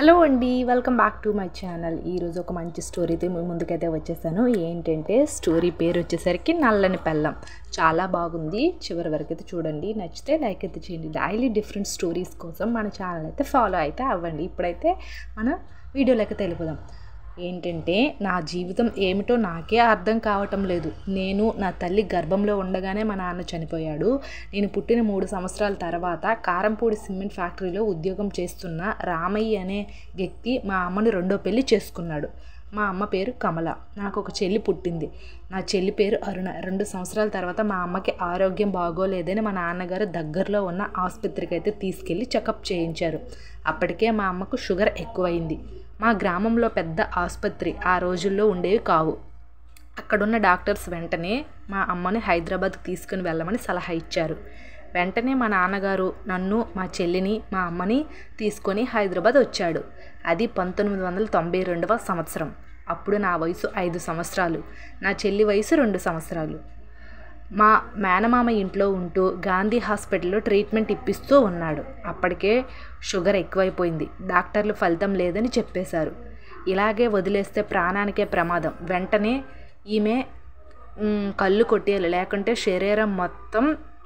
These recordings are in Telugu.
హలో అండి welcome back to my channel ఈరోజు ఒక మంచి స్టోరీతో మీ ముందుకైతే వచ్చేసాను ఏంటంటే స్టోరీ పేరు వచ్చేసరికి నల్లని పెళ్ళం చాలా బాగుంది చివరి వరకు అయితే చూడండి నచ్చితే లైక్ అయితే చేయండి డైలీ డిఫరెంట్ స్టోరీస్ కోసం మన ఛానల్ అయితే ఫాలో అయితే అవ్వండి ఇప్పుడైతే మన వీడియోలోకి తెలిపోదాం ఏంటంటే నా జీవితం ఏమిటో నాకే అర్థం కావటం లేదు నేను నా తల్లి గర్భంలో ఉండగానే మా నాన్న చనిపోయాడు నేను పుట్టిన మూడు సంవత్సరాల తర్వాత కారంపూడి సిమెంట్ ఫ్యాక్టరీలో ఉద్యోగం చేస్తున్న రామయ్య అనే వ్యక్తి మా అమ్మని రెండో పెళ్లి చేసుకున్నాడు మా అమ్మ పేరు కమల నాకు ఒక చెల్లి పుట్టింది నా చెల్లి పేరు అరుణ రెండు సంవత్సరాల తర్వాత మా అమ్మకి ఆరోగ్యం బాగోలేదని మా నాన్నగారు దగ్గరలో ఉన్న ఆసుపత్రికి అయితే తీసుకెళ్ళి చెకప్ చేయించారు అప్పటికే మా అమ్మకు షుగర్ ఎక్కువైంది మా గ్రామంలో పెద్ద ఆసుపత్రి ఆ రోజుల్లో ఉండేవి కావు అక్కడున్న డాక్టర్స్ వెంటనే మా అమ్మని హైదరాబాద్కి తీసుకుని వెళ్ళమని సలహా ఇచ్చారు వెంటనే మా నాన్నగారు నన్ను మా చెల్లిని మా అమ్మని తీసుకొని హైదరాబాద్ వచ్చాడు అది పంతొమ్మిది వందల తొంభై రెండవ సంవత్సరం అప్పుడు నా వయసు ఐదు సంవత్సరాలు నా చెల్లి వయసు రెండు సంవత్సరాలు మా మేనమామ ఇంట్లో ఉంటూ గాంధీ హాస్పిటల్లో ట్రీట్మెంట్ ఇప్పిస్తూ ఉన్నాడు అప్పటికే షుగర్ ఎక్కువైపోయింది డాక్టర్లు ఫలితం లేదని చెప్పేశారు ఇలాగే వదిలేస్తే ప్రాణానికే ప్రమాదం వెంటనే ఈమె మ్, కళ్ళు కొట్టేయాలి లేకుంటే శరీరం మొత్తం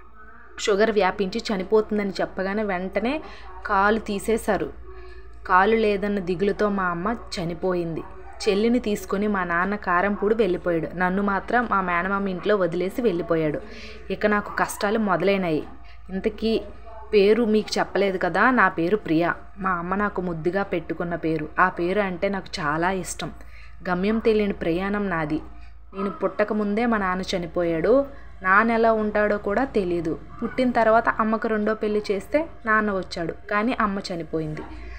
షుగర్ వ్యాపించి చనిపోతుందని చెప్పగానే వెంటనే కాలు తీసేశారు కాలు లేదన్న దిగులుతో మా అమ్మ చనిపోయింది చెల్లిని తీసుకొని మా నాన్న కారంపూడి వెళ్ళిపోయాడు నన్ను మాత్రం మా మేనమామ ఇంట్లో వదిలేసి వెళ్ళిపోయాడు ఇక నాకు కష్టాలు మొదలైనాయి ఇంతకీ పేరు మీకు చెప్పలేదు కదా నా పేరు ప్రియా మా అమ్మ నాకు ముద్దుగా పెట్టుకున్న పేరు ఆ పేరు అంటే నాకు చాలా ఇష్టం గమ్యం తెలియని ప్రయాణం నాది నేను పుట్టక ముందే మా నాన్న చనిపోయాడు నాన్న ఎలా ఉంటాడో కూడా తెలియదు పుట్టిన తర్వాత అమ్మకు రెండో పెళ్లి చేస్తే నాన్న వచ్చాడు కానీ అమ్మ చనిపోయింది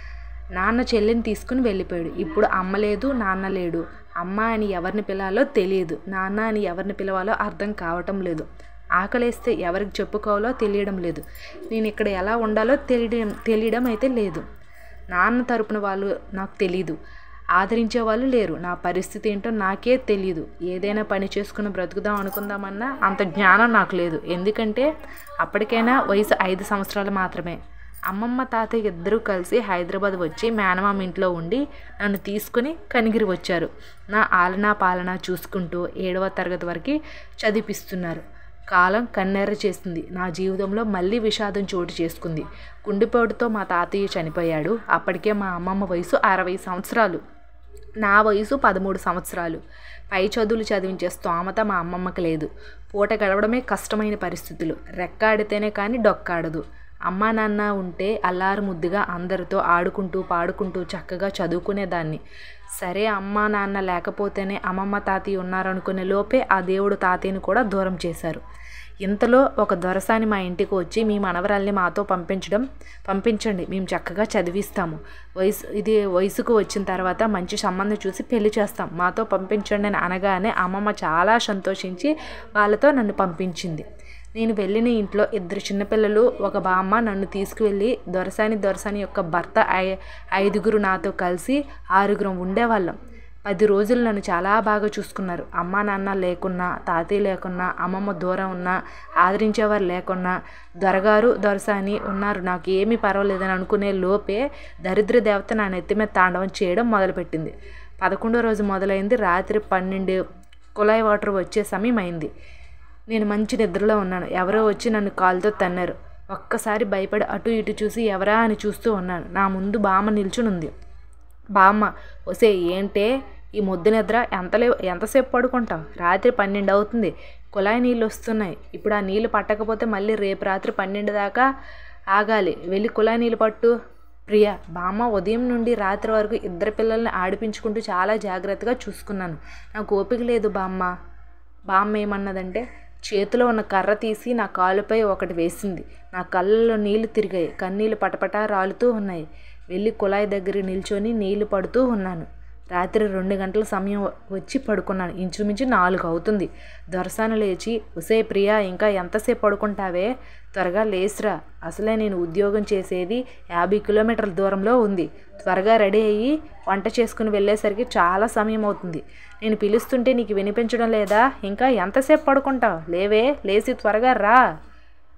నాన్న చెల్లిని తీసుకుని వెళ్ళిపోయాడు ఇప్పుడు అమ్మ లేదు నాన్న లేడు అమ్మ అని ఎవరిని పిలవాలో తెలియదు నాన్న అని ఎవరిని పిలవాలో అర్థం కావటం లేదు ఆకలేస్తే ఎవరికి చెప్పుకోవాలో తెలియడం లేదు నేను ఇక్కడ ఎలా ఉండాలో తెలియడం తెలియడం అయితే లేదు నాన్న తరపున వాళ్ళు నాకు తెలీదు ఆదరించే వాళ్ళు లేరు నా పరిస్థితి ఏంటో నాకే తెలియదు ఏదైనా పని చేసుకుని బ్రతుకుదాం అనుకుందామన్నా అంత జ్ఞానం నాకు లేదు ఎందుకంటే అప్పటికైనా వయసు ఐదు సంవత్సరాలు మాత్రమే అమ్మమ్మ తాతయ్య ఇద్దరూ కలిసి హైదరాబాద్ వచ్చి మేనమామ ఇంట్లో ఉండి నన్ను తీసుకుని కనిగిరి వచ్చారు నా ఆలనా పాలన చూసుకుంటూ ఏడవ తరగతి వరకు చదివిపిస్తున్నారు కాలం కన్నెర్ర చేసింది నా జీవితంలో మళ్ళీ విషాదం చోటు చేసుకుంది గుండెపోటుతో మా తాతయ్య చనిపోయాడు అప్పటికే మా అమ్మమ్మ వయసు అరవై సంవత్సరాలు నా వయసు పదమూడు సంవత్సరాలు పై చదువులు చదివించే స్తోమత మా అమ్మమ్మకి లేదు పూట గడవడమే కష్టమైన పరిస్థితులు రెక్కాడితేనే కానీ డొక్కాడదు అమ్మా నాన్న ఉంటే అల్లారు ముద్దుగా అందరితో ఆడుకుంటూ పాడుకుంటూ చక్కగా చదువుకునేదాన్ని సరే అమ్మా నాన్న లేకపోతేనే అమ్మమ్మ తాతయ్య ఉన్నారనుకునే లోపే ఆ దేవుడు తాతయ్యని కూడా దూరం చేశారు ఇంతలో ఒక దొరసాని మా ఇంటికి వచ్చి మీ మనవరాల్ని మాతో పంపించడం పంపించండి మేము చక్కగా చదివిస్తాము వయసు ఇది వయసుకు వచ్చిన తర్వాత మంచి సంబంధం చూసి పెళ్లి చేస్తాం మాతో పంపించండి అని అనగానే అమ్మమ్మ చాలా సంతోషించి వాళ్ళతో నన్ను పంపించింది నేను వెళ్ళిన ఇంట్లో ఇద్దరు చిన్నపిల్లలు ఒక బామ్మ నన్ను తీసుకువెళ్ళి దొరసాని దొరసాని యొక్క భర్త ఐ- ఐదుగురు నాతో కలిసి ఆరుగురం ఉండేవాళ్ళం పది రోజులు నన్ను చాలా బాగా చూసుకున్నారు అమ్మా నాన్న లేకున్నా తాతయ్య లేకున్నా అమ్మమ్మ దూరం ఉన్నా ఆదరించేవారు లేకున్నా దొరగారు దొరసాని ఉన్నారు నాకు ఏమీ పర్వాలేదని అనుకునే లోపే దరిద్ర దేవత నా నెత్తి మీద తాండవం చేయడం మొదలుపెట్టింది పదకొండో రోజు మొదలైంది రాత్రి పన్నెండు కుళాయి వాటర్ వచ్చే సమయం అయింది నేను మంచి నిద్రలో ఉన్నాను ఎవరో వచ్చి నన్ను కాలుతో తన్నారు ఒక్కసారి భయపడి అటు ఇటు చూసి ఎవరా అని చూస్తూ ఉన్నాను నా ముందు బామ్మ నిల్చుని ఉంది బామ్మ ఒసే ఏంటే ఈ ముద్దు నిద్ర ఎంతలే ఎంతసేపు పడుకుంటాం రాత్రి పన్నెండు అవుతుంది కుళాయి నీళ్ళు వస్తున్నాయి ఇప్పుడు ఆ నీళ్ళు పట్టకపోతే మళ్ళీ రేపు రాత్రి పన్నెండు దాకా ఆగాలి వెళ్ళి కుళాయి నీళ్ళు పట్టు ప్రియ బామ్మ ఉదయం నుండి రాత్రి వరకు ఇద్దరు పిల్లల్ని ఆడిపించుకుంటూ చాలా జాగ్రత్తగా చూసుకున్నాను నాకు ఓపిక లేదు బామ్మ బామ్మ ఏమన్నదంటే చేతిలో ఉన్న కర్ర తీసి నా కాలుపై ఒకటి వేసింది నా కళ్ళలో నీళ్లు తిరిగాయి కన్నీళ్ళు పటపటా రాలుతూ ఉన్నాయి వెళ్ళి కుళాయి దగ్గర నిల్చొని నీళ్లు పడుతూ ఉన్నాను రాత్రి రెండు గంటల సమయం వచ్చి పడుకున్నాను ఇంచుమించు నాలుగు అవుతుంది దొరసాను లేచి ఉసే ప్రియా ఇంకా ఎంతసేపు పడుకుంటావే త్వరగా లేచిరా అసలే నేను ఉద్యోగం చేసేది యాభై కిలోమీటర్ల దూరంలో ఉంది త్వరగా రెడీ అయ్యి వంట చేసుకుని వెళ్ళేసరికి చాలా సమయం అవుతుంది నేను పిలుస్తుంటే నీకు వినిపించడం లేదా ఇంకా ఎంతసేపు పడుకుంటావు లేవే లేచి త్వరగా రా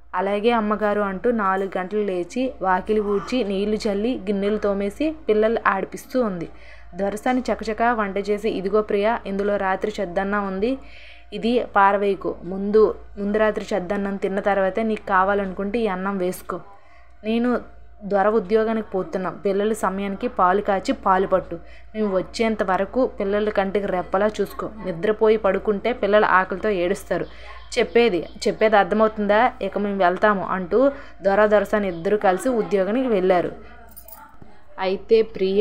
అలాగే అమ్మగారు అంటూ నాలుగు గంటలు లేచి వాకిలి ఊడ్చి నీళ్లు చల్లి గిన్నెలు తోమేసి పిల్లలు ఆడిపిస్తూ ఉంది దొరసాని చకచక వంట చేసి ఇదిగో ప్రియ ఇందులో రాత్రి చెద్దన్నం ఉంది ఇది పారవేయకు ముందు ముందు రాత్రి చెద్దన్నం తిన్న తర్వాతే నీకు కావాలనుకుంటే ఈ అన్నం వేసుకో నేను దొర ఉద్యోగానికి పోతున్నాం పిల్లల సమయానికి పాలు కాచి పాలు పట్టు మేము వచ్చేంత వరకు పిల్లల కంటికి రెప్పలా చూసుకో నిద్రపోయి పడుకుంటే పిల్లలు ఆకలితో ఏడుస్తారు చెప్పేది చెప్పేది అర్థమవుతుందా ఇక మేము వెళ్తాము అంటూ దొర దొరసాని ఇద్దరు కలిసి ఉద్యోగానికి వెళ్ళారు అయితే ప్రియ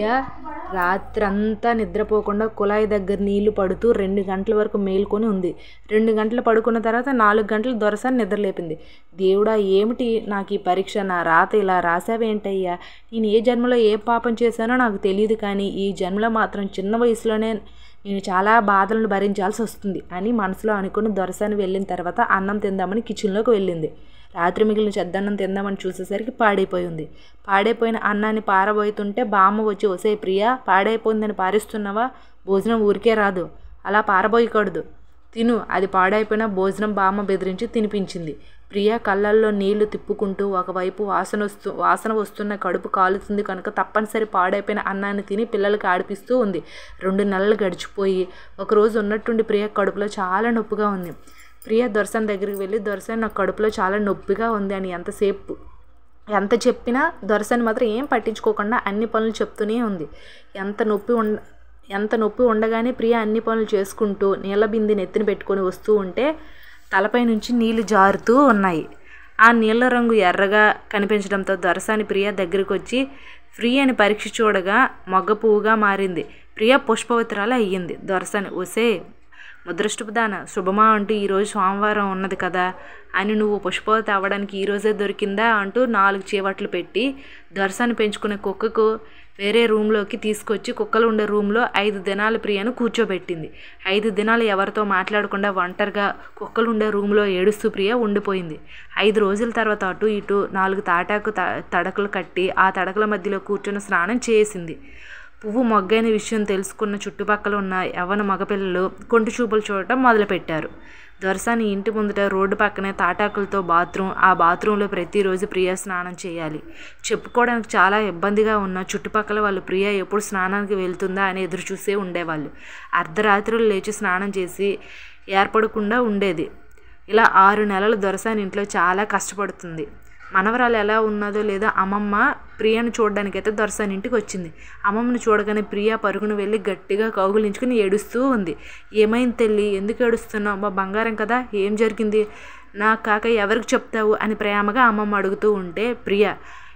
రాత్రంతా నిద్రపోకుండా కుళాయి దగ్గర నీళ్లు పడుతూ రెండు గంటల వరకు మేల్కొని ఉంది రెండు గంటలు పడుకున్న తర్వాత నాలుగు గంటలు దొరసాని నిద్రలేపింది దేవుడా ఏమిటి నాకు ఈ పరీక్ష నా రాత ఇలా రాసావేంటయ్యా నేను ఏ జన్మలో ఏ పాపం చేశానో నాకు తెలియదు కానీ ఈ జన్మలో మాత్రం చిన్న వయసులోనే నేను చాలా బాధలను భరించాల్సి వస్తుంది అని మనసులో అనుకుని దొరసాని వెళ్ళిన తర్వాత అన్నం తిందామని కిచెన్లోకి వెళ్ళింది రాత్రి మిగిలిన చెద్దన్నం తిందామని చూసేసరికి పాడైపోయింది పాడైపోయిన అన్నాన్ని పారబోతుంటే బామ్మ వచ్చి ఒసే ప్రియా పాడైపోయిందని పారిస్తున్నావా భోజనం ఊరికే రాదు అలా పారబోయకూడదు తిను అది పాడైపోయిన భోజనం బామ్మ బెదిరించి తినిపించింది ప్రియ కళ్ళల్లో నీళ్లు తిప్పుకుంటూ ఒకవైపు వాసన వస్తూ వాసన వస్తున్న కడుపు కాలుతుంది కనుక తప్పనిసరి పాడైపోయిన అన్నాన్ని తిని పిల్లలకి ఆడిపిస్తూ ఉంది రెండు నెలలు గడిచిపోయి ఒకరోజు ఉన్నట్టుండి ప్రియ కడుపులో చాలా నొప్పిగా ఉంది ప్రియ దొరసన్ దగ్గరికి వెళ్ళి దొరసన్ నాకు కడుపులో చాలా నొప్పిగా ఉంది అని ఎంతసేపు ఎంత చెప్పినా దొరసని మాత్రం ఏం పట్టించుకోకుండా అన్ని పనులు చెప్తూనే ఉంది ఎంత నొప్పి ఉండ ఎంత నొప్పి ఉండగానే ప్రియ అన్ని పనులు చేసుకుంటూ నీళ్ళ బింది నెత్తిన పెట్టుకొని వస్తూ ఉంటే తలపై నుంచి నీళ్లు జారుతూ ఉన్నాయి ఆ నీళ్ళ రంగు ఎర్రగా కనిపించడంతో దొరసాని ప్రియ దగ్గరికి వచ్చి ఫ్రీ అని పరీక్ష చూడగా మొగ్గ పువ్వుగా మారింది ప్రియ పుష్పవతిరాలు అయ్యింది దొరసాని ఒసే ముద్రష్టపుదాన శుభమా అంటూ ఈరోజు సోమవారం ఉన్నది కదా అని నువ్వు పుష్పవతి అవ్వడానికి ఈరోజే దొరికిందా అంటూ నాలుగు చీవట్లు పెట్టి దొరసాన్ని పెంచుకునే కుక్కకు వేరే రూమ్లోకి తీసుకొచ్చి కుక్కలు ఉండే రూమ్లో ఐదు దినాల ప్రియను కూర్చోబెట్టింది ఐదు దినాలు ఎవరితో మాట్లాడకుండా ఒంటరిగా కుక్కలు ఉండే రూమ్లో ఏడుస్తూ ప్రియ ఉండిపోయింది ఐదు రోజుల తర్వాత అటు ఇటు నాలుగు తాటాకు త తడకలు కట్టి ఆ తడకల మధ్యలో కూర్చొని స్నానం చేసింది పువ్వు మొగ్గైన విషయం తెలుసుకున్న చుట్టుపక్కల ఉన్న యవ్వన మగపిల్లలు కొంటి చూపులు చూడటం మొదలుపెట్టారు దొరసాని ఇంటి ముందట రోడ్డు పక్కనే తాటాకులతో బాత్రూమ్ ఆ బాత్రూంలో ప్రతిరోజు ప్రియ స్నానం చేయాలి చెప్పుకోవడానికి చాలా ఇబ్బందిగా ఉన్న చుట్టుపక్కల వాళ్ళు ప్రియ ఎప్పుడు స్నానానికి వెళ్తుందా అని ఎదురు చూసే ఉండేవాళ్ళు అర్ధరాత్రులు లేచి స్నానం చేసి ఏర్పడకుండా ఉండేది ఇలా ఆరు నెలలు దొరసాని ఇంట్లో చాలా కష్టపడుతుంది మనవరాలు ఎలా ఉన్నదో లేదో అమ్మమ్మ ప్రియను చూడడానికైతే దొరసాని ఇంటికి వచ్చింది అమ్మమ్మని చూడగానే ప్రియ పరుగును వెళ్ళి గట్టిగా కౌగులించుకుని ఏడుస్తూ ఉంది ఏమైంది తెల్లి ఎందుకు ఏడుస్తున్నావు మా బంగారం కదా ఏం జరిగింది నా కాక ఎవరికి చెప్తావు అని ప్రేమగా అమ్మమ్మ అడుగుతూ ఉంటే ప్రియ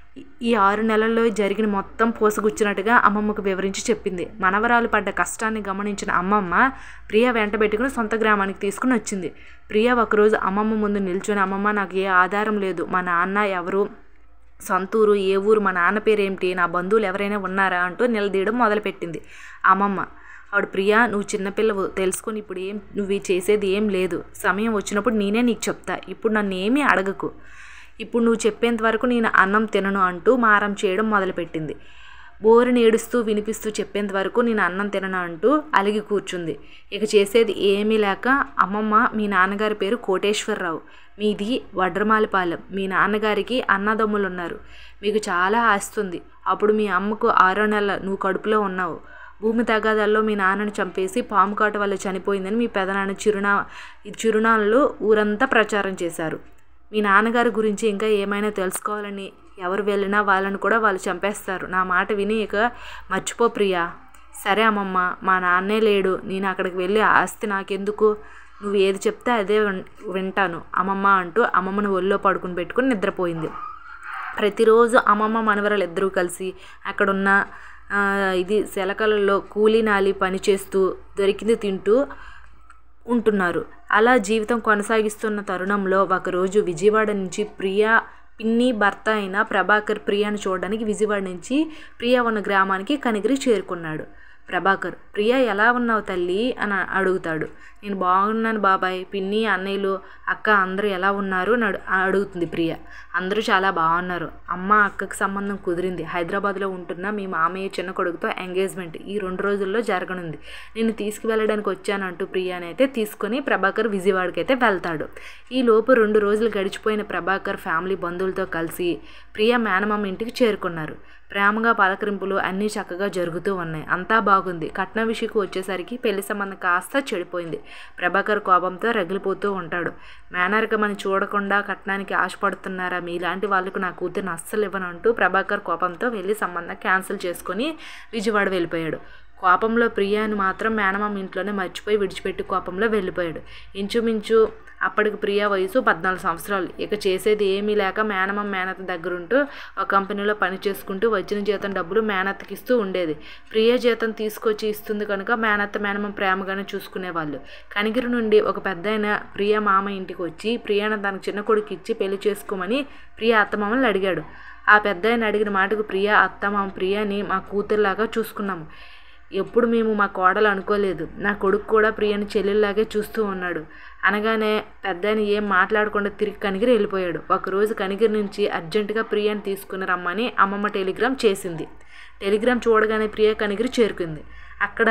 ఈ ఆరు నెలల్లో జరిగిన మొత్తం పూసగుచ్చినట్టుగా అమ్మమ్మకు వివరించి చెప్పింది మనవరాలు పడ్డ కష్టాన్ని గమనించిన అమ్మమ్మ ప్రియ వెంట పెట్టుకుని సొంత గ్రామానికి తీసుకుని వచ్చింది ప్రియ ఒకరోజు అమ్మమ్మ ముందు నిల్చొని అమ్మమ్మ నాకు ఏ ఆధారం లేదు మా నాన్న ఎవరు సొంతూరు ఏ ఊరు మా నాన్న పేరేమిటి నా బంధువులు ఎవరైనా ఉన్నారా అంటూ నిలదీయడం మొదలుపెట్టింది అమ్మమ్మ ఆవిడ ప్రియా నువ్వు చిన్నపిల్లవు తెలుసుకొని ఇప్పుడు ఏం నువ్వు చేసేది ఏం లేదు సమయం వచ్చినప్పుడు నేనే నీకు చెప్తా ఇప్పుడు నన్ను ఏమీ అడగకు ఇప్పుడు నువ్వు చెప్పేంత వరకు నేను అన్నం తినను అంటూ మారం చేయడం మొదలుపెట్టింది బోరుని ఏడుస్తూ వినిపిస్తూ చెప్పేంత వరకు నేను అన్నం తినను అంటూ అలిగి కూర్చుంది ఇక చేసేది ఏమీ లేక అమ్మమ్మ మీ నాన్నగారి పేరు కోటేశ్వరరావు మీది వడ్రమాలపాలెం మీ నాన్నగారికి అన్నదమ్ములు ఉన్నారు మీకు చాలా ఆస్తుంది అప్పుడు మీ అమ్మకు ఆరో నెల నువ్వు కడుపులో ఉన్నావు భూమి తగాదాల్లో మీ నాన్నను చంపేసి పాము కాటు వల్ల చనిపోయిందని మీ పెదనాన్న చిరునా చిరునాళ్ళు ఊరంతా ప్రచారం చేశారు మీ నాన్నగారి గురించి ఇంకా ఏమైనా తెలుసుకోవాలని ఎవరు వెళ్ళినా వాళ్ళని కూడా వాళ్ళు చంపేస్తారు నా మాట విని ఇక మర్చిపో ప్రియా సరే అమ్మమ్మ మా నాన్నే లేడు నేను అక్కడికి వెళ్ళి ఆస్తి నాకెందుకు నువ్వు ఏది చెప్తే అదే విన్- వింటాను అమ్మమ్మ అంటూ అమ్మమ్మను ఒళ్ళో పడుకుని పెట్టుకుని నిద్రపోయింది ప్రతిరోజు అమ్మమ్మ మనవరాలు ఇద్దరూ కలిసి అక్కడున్న ఆ, ఇది శలకలలో కూలీ నాలి పని చేస్తూ దొరికింది తింటూ ఉంటున్నారు అలా జీవితం కొనసాగిస్తున్న తరుణంలో ఒకరోజు విజయవాడ నుంచి ప్రియా పిన్ని భర్త అయిన ప్రభాకర్ ప్రియాను చూడడానికి విజయవాడ నుంచి ప్రియా ఉన్న గ్రామానికి కనిగిరి చేరుకున్నాడు ప్రభాకర్ ప్రియ ఎలా ఉన్నావు తల్లి అని అడుగుతాడు నేను బాగున్నాను బాబాయ్ పిన్ని అన్నయ్యలు అక్క అందరూ ఎలా ఉన్నారు అని అడు- అడుగుతుంది ప్రియ అందరూ చాలా బాగున్నారు అమ్మ అక్కకి సంబంధం కుదిరింది హైదరాబాద్లో ఉంటున్న మీ మామయ్య చిన్న కొడుకుతో ఎంగేజ్మెంట్ ఈ రెండు రోజుల్లో జరగనుంది నేను తీసుకువెళ్ళడానికి వచ్చానంటూ ప్రియాని అయితే తీసుకొని ప్రభాకర్ విజయవాడకి అయితే వెళ్తాడు ఈ లోపు రెండు రోజులు గడిచిపోయిన ప్రభాకర్ ఫ్యామిలీ బంధువులతో కలిసి ప్రియ మేనమామ ఇంటికి చేరుకున్నారు ప్రేమగా పలకరింపులు అన్నీ చక్కగా జరుగుతూ ఉన్నాయి అంతా బాగుంది కట్న విషయకు వచ్చేసరికి పెళ్లి సంబంధం కాస్త చెడిపోయింది ప్రభాకర్ కోపంతో రగిలిపోతూ ఉంటాడు మేనరికమని చూడకుండా కట్నానికి ఆశపడుతున్నారా మీలాంటి వాళ్ళకు నా కూతురుని అస్సలు ఇవ్వనంటూ ప్రభాకర్ కోపంతో వెళ్ళి సంబంధం క్యాన్సిల్ చేసుకొని విజయవాడ వెళ్ళిపోయాడు కోపంలో ప్రియాని మాత్రం మేనమామ ఇంట్లోనే మర్చిపోయి విడిచిపెట్టి కోపంలో వెళ్ళిపోయాడు ఇంచుమించు అప్పటికి ప్రియా వయసు పద్నాలుగు సంవత్సరాలు ఇక చేసేది ఏమీ లేక మేనమామ మేనత్త దగ్గరుంటూ ఒక కంపెనీలో పని చేసుకుంటూ వచ్చిన జీతం డబ్బులు మేనత్తకి ఇస్తూ ఉండేది ప్రియ జీతం తీసుకొచ్చి ఇస్తుంది కనుక మేనత్త మేనమామ ప్రేమగానే చూసుకునేవాళ్ళు కనిగిరి నుండి ఒక పెద్ద ప్రియ మామ ఇంటికి వచ్చి ప్రియాను తనకు చిన్న కొడుకు ఇచ్చి పెళ్లి చేసుకోమని ప్రియ అత్తమామని అడిగాడు ఆ పెద్ద అడిగిన మాటకు ప్రియ అత్తమామ ప్రియాని మా కూతురులాగా చూసుకున్నాము ఎప్పుడు మేము మా కోడలు అనుకోలేదు నా కొడుకు కూడా ప్రియని చెల్లెల్లాగే చూస్తూ ఉన్నాడు అనగానే పెద్దని ఏం మాట్లాడకుండా తిరిగి కనిగిరి వెళ్ళిపోయాడు ఒకరోజు కనిగిరి నుంచి అర్జెంటుగా ప్రియాని తీసుకుని రమ్మని అమ్మమ్మ టెలిగ్రామ్ చేసింది టెలిగ్రామ్ చూడగానే ప్రియ కనిగిరి చేరుకుంది అక్కడ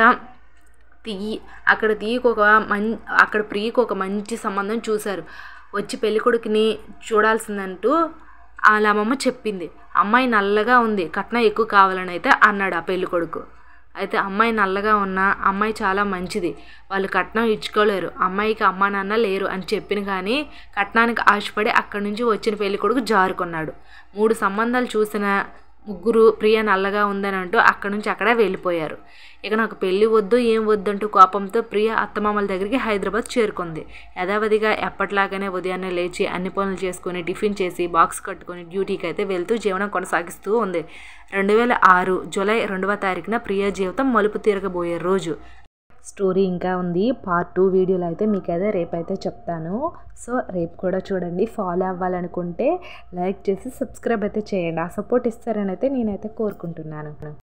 తీయి అక్కడ తీయకు ఒక మం అక్కడ ప్రియకు ఒక మంచి సంబంధం చూశారు వచ్చి పెళ్ళికొడుకుని చూడాల్సిందంటూ వాళ్ళ అమ్మమ్మ చెప్పింది అమ్మాయి నల్లగా ఉంది కట్నం ఎక్కువ కావాలని అయితే అన్నాడు ఆ పెళ్ళికొడుకు అయితే అమ్మాయి నల్లగా ఉన్న అమ్మాయి చాలా మంచిది వాళ్ళు కట్నం ఇచ్చుకోలేరు అమ్మాయికి అమ్మా నాన్న లేరు అని చెప్పిన కానీ కట్నానికి ఆశపడి అక్కడి నుంచి వచ్చిన పెళ్లి కొడుకు జారుకున్నాడు మూడు సంబంధాలు చూసిన ముగ్గురు ప్రియ నల్లగా ఉందని అంటూ అక్కడి నుంచి అక్కడే వెళ్ళిపోయారు ఇక నాకు పెళ్ళి వద్దు ఏం వద్దంటూ కోపంతో ప్రియ అత్తమామల దగ్గరికి హైదరాబాద్ చేరుకుంది యథావధిగా ఎప్పటిలాగానే ఉదయాన్నే లేచి అన్ని పనులు చేసుకొని టిఫిన్ చేసి బాక్స్ కట్టుకొని డ్యూటీకి అయితే వెళ్తూ జీవనం కొనసాగిస్తూ ఉంది రెండు వేల ఆరు జూలై రెండవ తారీఖున ప్రియ జీవితం మలుపు తిరగబోయే రోజు స్టోరీ ఇంకా ఉంది పార్ట్ టూ వీడియోలో అయితే మీకైతే రేపైతే చెప్తాను సో రేపు కూడా చూడండి ఫాలో అవ్వాలనుకుంటే లైక్ చేసి సబ్స్క్రైబ్ అయితే చేయండి ఆ సపోర్ట్ ఇస్తారని అయితే నేనైతే కోరుకుంటున్నాను